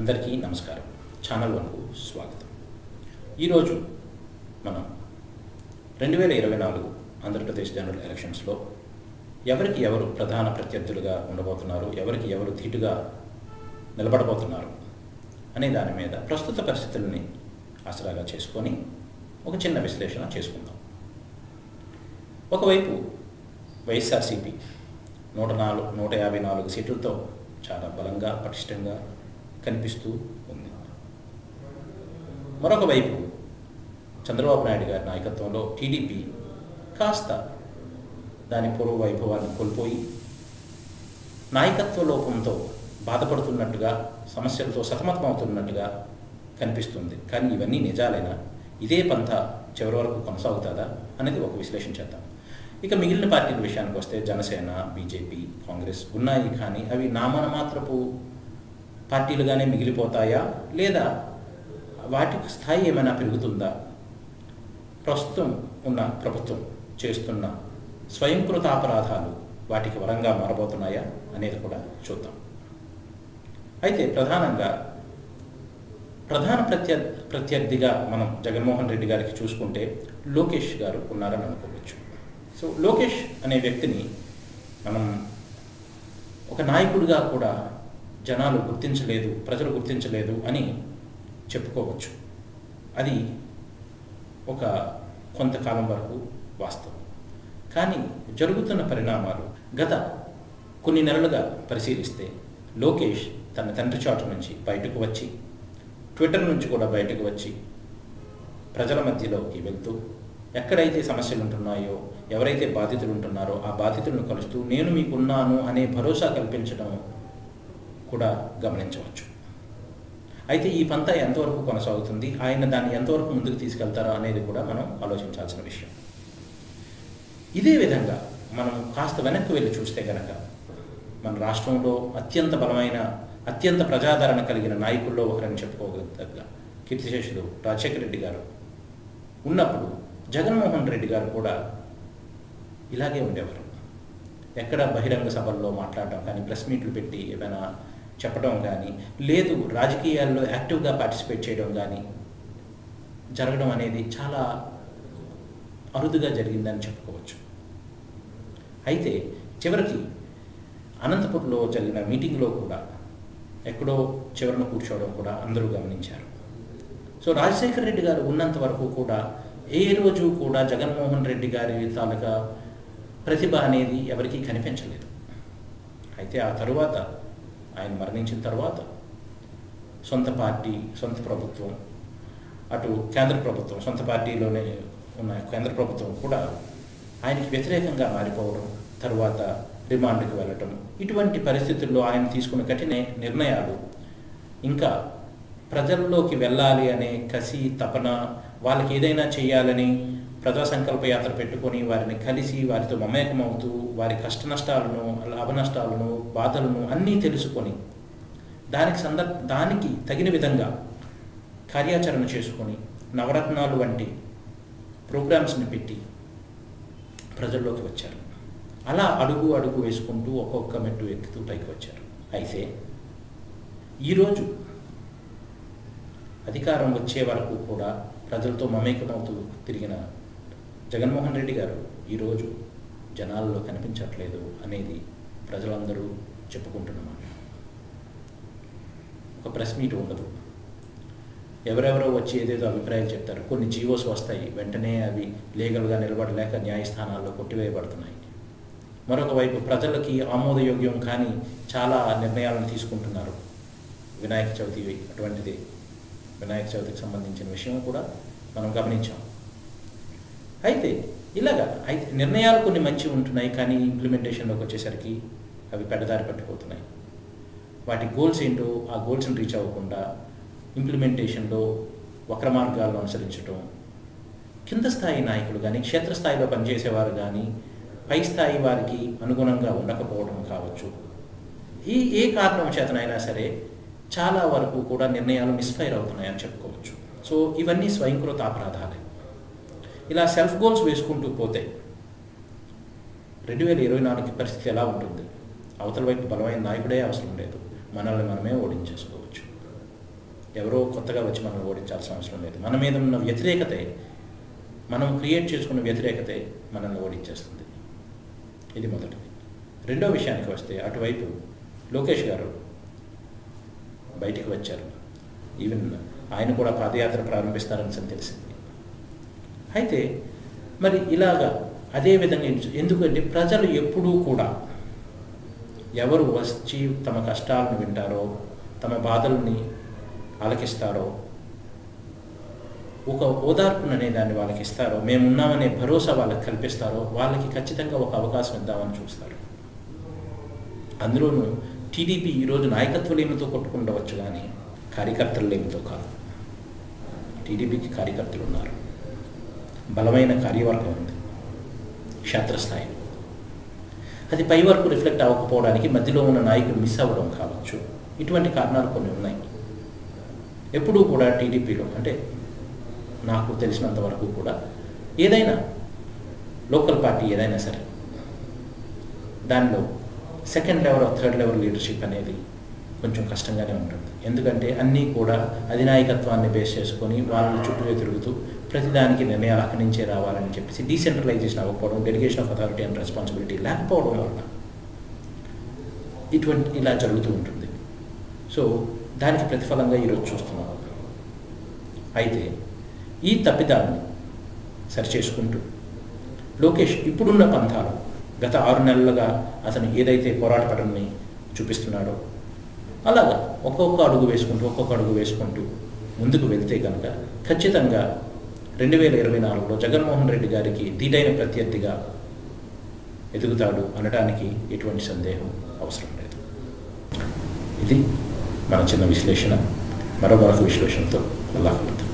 అందరికీ నమస్కారం ఛానల్ వన్కు స్వాగతం ఈరోజు మనం రెండు వేల ఇరవై నాలుగు ఆంధ్రప్రదేశ్ జనరల్ ఎలక్షన్స్లో ఎవరికి ఎవరు ప్రధాన ప్రత్యర్థులుగా ఉండబోతున్నారు ఎవరికి ఎవరు ధీటుగా నిలబడబోతున్నారు అనే దాని మీద ప్రస్తుత పరిస్థితుల్ని ఆసరాగా చేసుకొని ఒక చిన్న విశ్లేషణ చేసుకుందాం ఒకవైపు వైఎస్ఆర్సీపీ నూట నాలుగు నూట యాభై నాలుగు సీట్లతో చాలా బలంగా పటిష్టంగా కనిపిస్తూ ఉంది మరొక వైపు చంద్రబాబు నాయుడు గారి నాయకత్వంలో టీడీపీ కాస్త దాని పూర్వ వైభవాన్ని కోల్పోయి నాయకత్వ లోపంతో బాధపడుతున్నట్టుగా సమస్యలతో సతమతమవుతున్నట్టుగా కనిపిస్తుంది కానీ ఇవన్నీ నిజాలైనా ఇదే పంథ చివరి వరకు కొనసాగుతుందా అనేది ఒక విశ్లేషణ చేద్దాం ఇక మిగిలిన పార్టీల విషయానికి వస్తే జనసేన బీజేపీ కాంగ్రెస్ ఉన్నాయి కానీ అవి నామన మాత్రపు పార్టీలుగానే మిగిలిపోతాయా లేదా వాటి స్థాయి ఏమైనా పెరుగుతుందా ప్రస్తుతం ఉన్న ప్రభుత్వం చేస్తున్న స్వయంకృత అపరాధాలు వాటికి వరంగా మారబోతున్నాయా అనేది కూడా చూద్దాం అయితే ప్రధానంగా ప్రధాన ప్రత్య ప్రత్యర్థిగా మనం జగన్మోహన్ రెడ్డి గారికి చూసుకుంటే లోకేష్ గారు ఉన్నారని అనుకోవచ్చు సో లోకేష్ అనే వ్యక్తిని మనం ఒక నాయకుడిగా కూడా జనాలు గుర్తించలేదు ప్రజలు గుర్తించలేదు అని చెప్పుకోవచ్చు అది ఒక కొంతకాలం వరకు వాస్తవం కానీ జరుగుతున్న పరిణామాలు గత కొన్ని నెలలుగా పరిశీలిస్తే లోకేష్ తన తండ్రి చాటు నుంచి బయటకు వచ్చి ట్విట్టర్ నుంచి కూడా బయటకు వచ్చి ప్రజల మధ్యలోకి వెళ్తూ ఎక్కడైతే సమస్యలు ఉంటున్నాయో ఎవరైతే బాధితులు ఉంటున్నారో ఆ బాధితులను కలుస్తూ నేను మీకున్నాను అనే భరోసా కల్పించడం కూడా గమనించవచ్చు అయితే ఈ పంత ఎంతవరకు కొనసాగుతుంది ఆయన దాన్ని ఎంతవరకు ముందుకు తీసుకెళ్తారో అనేది కూడా మనం ఆలోచించాల్సిన విషయం ఇదే విధంగా మనం కాస్త వెనక్కి వెళ్ళి చూస్తే గనక మన రాష్ట్రంలో అత్యంత బలమైన అత్యంత ప్రజాదరణ కలిగిన నాయకుల్లో ఒకరని చెప్పుకోదగ్గ కీర్తిశేషులు రాజశేఖర రెడ్డి గారు ఉన్నప్పుడు జగన్మోహన్ రెడ్డి గారు కూడా ఇలాగే ఉండేవారు ఎక్కడ బహిరంగ సభల్లో మాట్లాడటం కానీ ప్రెస్ మీట్లు పెట్టి ఏమైనా చెప్పడం కానీ లేదు రాజకీయాల్లో యాక్టివ్గా పార్టిసిపేట్ చేయడం కానీ జరగడం అనేది చాలా అరుదుగా జరిగిందని చెప్పుకోవచ్చు అయితే చివరికి అనంతపురంలో జరిగిన మీటింగ్లో కూడా ఎక్కడో చివరన కూర్చోవడం కూడా అందరూ గమనించారు సో రాజశేఖర రెడ్డి గారు ఉన్నంత వరకు కూడా ఏ రోజు కూడా జగన్మోహన్ రెడ్డి గారి తాలూకా ప్రతిభ అనేది ఎవరికీ కనిపించలేదు అయితే ఆ తరువాత ఆయన మరణించిన తర్వాత సొంత పార్టీ సొంత ప్రభుత్వం అటు కేంద్ర ప్రభుత్వం సొంత పార్టీలోనే ఉన్న కేంద్ర ప్రభుత్వం కూడా ఆయనకి వ్యతిరేకంగా మారిపోవడం తరువాత రిమాండ్కి వెళ్ళటం ఇటువంటి పరిస్థితుల్లో ఆయన తీసుకున్న కఠిన నిర్ణయాలు ఇంకా ప్రజల్లోకి వెళ్ళాలి అనే కసి తపన వాళ్ళకి ఏదైనా చేయాలని ప్రజా సంకల్ప యాత్ర పెట్టుకొని వారిని కలిసి వారితో మమేకమవుతూ వారి కష్ట నష్టాలను లాభ నష్టాలను బాధలను అన్నీ తెలుసుకొని దానికి సందర్భ దానికి తగిన విధంగా కార్యాచరణ చేసుకొని నవరత్నాలు వంటి ప్రోగ్రామ్స్ని పెట్టి ప్రజల్లోకి వచ్చారు అలా అడుగు అడుగు వేసుకుంటూ ఒక్కొక్క మెట్టు ఎక్కుతూ పైకి వచ్చారు అయితే ఈరోజు అధికారం వచ్చే వరకు కూడా ప్రజలతో మమేకమవుతూ తిరిగిన జగన్మోహన్ రెడ్డి గారు ఈరోజు జనాల్లో కనిపించట్లేదు అనేది ప్రజలందరూ చెప్పుకుంటున్నమాట ఒక ప్రెస్ మీట్ ఉండదు ఎవరెవరో వచ్చి ఏదేదో అభిప్రాయాలు చెప్తారు కొన్ని జీవోస్ వస్తాయి వెంటనే అవి లీగల్గా నిలబడలేక న్యాయస్థానాల్లో కొట్టివేయబడుతున్నాయి మరొక వైపు ప్రజలకి ఆమోదయోగ్యం కానీ చాలా నిర్ణయాలను తీసుకుంటున్నారు వినాయక చవితి అటువంటిది వినాయక చవితికి సంబంధించిన విషయం కూడా మనం గమనించాం అయితే ఇలాగా అయితే నిర్ణయాలు కొన్ని మంచి ఉంటున్నాయి కానీ ఇంప్లిమెంటేషన్లోకి వచ్చేసరికి అవి పెడదారి పట్టిపోతున్నాయి వాటి గోల్స్ ఏంటో ఆ గోల్స్ని రీచ్ అవ్వకుండా ఇంప్లిమెంటేషన్లో వక్ర మార్గాలను అనుసరించడం కింద స్థాయి నాయకులు కానీ క్షేత్రస్థాయిలో పనిచేసేవారు కానీ పై స్థాయి వారికి అనుగుణంగా ఉండకపోవడం కావచ్చు ఈ ఏ కారణం చేతనైనా సరే చాలా వరకు కూడా నిర్ణయాలు మిస్ఫైర్ అవుతున్నాయని చెప్పుకోవచ్చు సో ఇవన్నీ స్వయంకృత అపరాధాలే ఇలా సెల్ఫ్ గోల్స్ వేసుకుంటూ పోతే రెండు వేల ఇరవై నాలుగు పరిస్థితి ఎలా ఉంటుంది అవతల వైపు బలమైన నాయకుడే అవసరం లేదు మనల్ని మనమే ఓడించేసుకోవచ్చు ఎవరో కొత్తగా వచ్చి మనం ఓడించాల్సిన అవసరం లేదు మన మీద ఉన్న వ్యతిరేకతే మనం క్రియేట్ చేసుకున్న వ్యతిరేకతే మనల్ని ఓడించేస్తుంది ఇది మొదటిది రెండో విషయానికి వస్తే అటువైపు లోకేష్ గారు బయటికి వచ్చారు ఈవెన్ ఆయన కూడా పాదయాత్ర ప్రారంభిస్తారని తెలిసింది అయితే మరి ఇలాగా అదే విధంగా ఎందుకంటే ప్రజలు ఎప్పుడూ కూడా ఎవరు వచ్చి తమ కష్టాలను వింటారో తమ బాధల్ని ఆలకిస్తారో ఒక ఓదార్పుననే దాన్ని వాళ్ళకి ఇస్తారో మేమున్నామనే భరోసా వాళ్ళకి కల్పిస్తారో వాళ్ళకి ఖచ్చితంగా ఒక అవకాశం ఇద్దామని చూస్తారు అందులోనూ టీడీపీ ఈరోజు నాయకత్వలేమితో కొట్టుకుండవచ్చు కానీ కార్యకర్తలేమితో కాదు టీడీపీకి కార్యకర్తలు ఉన్నారు బలమైన కార్యవర్గం ఉంది క్షేత్రస్థాయిలో అది పై వరకు రిఫ్లెక్ట్ అవ్వకపోవడానికి మధ్యలో ఉన్న నాయకులు మిస్ అవ్వడం కావచ్చు ఇటువంటి కారణాలు కొన్ని ఉన్నాయి ఎప్పుడూ కూడా టీడీపీలో అంటే నాకు తెలిసినంత వరకు కూడా ఏదైనా లోకల్ పార్టీ ఏదైనా సరే దానిలో second level third level leadership అనేది కొంచెం కష్టంగానే ఉంటుంది ఎందుకంటే అన్నీ కూడా అధినాయకత్వాన్ని బేస్ చేసుకొని వాళ్ళ చుట్టూ తిరుగుతూ ప్రతిదానికి నిర్ణయాలు అక్కడి నుంచే రావాలని చెప్పేసి డీసెంట్రలైజేషన్ అవ్వకపోవడం delegation of authority and responsibility లేకపోవడం వలన ఇటువంటి ఇలా జరుగుతూ ఉంటుంది సో దానికి ప్రతిఫలంగా ఈరోజు చూస్తున్నాం అయితే ఈ తప్పిదాన్ని సరిచేసుకుంటూ లోకేష్ ఇప్పుడున్న పంథాలు గత ఆరు నెలలుగా అతను ఏదైతే పోరాట పటంని చూపిస్తున్నాడో అలాగా ఒక్కొక్క అడుగు వేసుకుంటూ ఒక్కొక్క అడుగు వేసుకుంటూ ముందుకు వెళ్తే కనుక ఖచ్చితంగా రెండు వేల ఇరవై నాలుగులో జగన్మోహన్ రెడ్డి గారికి దీటైన ప్రత్యర్థిగా ఎదుగుతాడు అనడానికి ఎటువంటి సందేహం అవసరం లేదు ఇది మన చిన్న విశ్లేషణ మరో మరొక విశ్లేషణతో అల్లాహ్